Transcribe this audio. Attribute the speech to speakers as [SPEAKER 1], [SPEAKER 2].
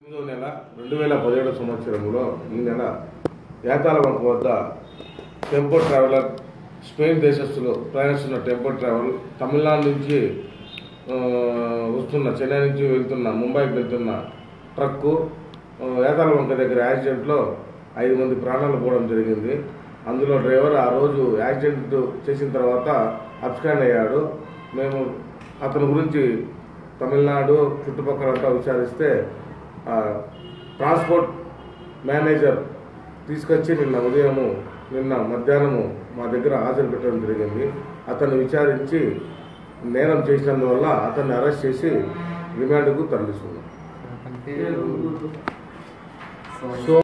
[SPEAKER 1] ఎనిమిదో నెల రెండు వేల పదిహేడు సంవత్సరంలో ఈ నెల యాతాల వంక వద్ద టెంపో ట్రావెలర్ స్పెయిన్ దేశస్తులు ప్రయాణిస్తున్న టెంపో ట్రావెల్ తమిళనాడు నుంచి ఆ, వస్తున్న చెన్నై నుంచి వెళ్తున్న ముంబైకి వెళ్తున్న ట్రక్కు ఆ, యాతాల వంక దగ్గర యాక్సిడెంట్లో ఐదు మంది ప్రాణాలు పోవడం జరిగింది అందులో డ్రైవర్ ఆ రోజు యాక్సిడెంట్ చేసిన తర్వాత అబ్స్కాండ్ అయ్యాడు మేము అతని గురించి తమిళనాడు చుట్టుపక్కలంతా విచారిస్తే ఆ, ట్రాన్స్పోర్ట్ మేనేజర్ తీసుకొచ్చి నిన్న ఉదయము నిన్న మధ్యాహ్నము మా దగ్గర హాజరు పెట్టడం జరిగింది అతన్ని విచారించి నేరం చేసినందువల్ల అతన్ని అరెస్ట్ చేసి రిమాండ్కు తరలిస్తున్నాం
[SPEAKER 2] అతని పేరు
[SPEAKER 1] సో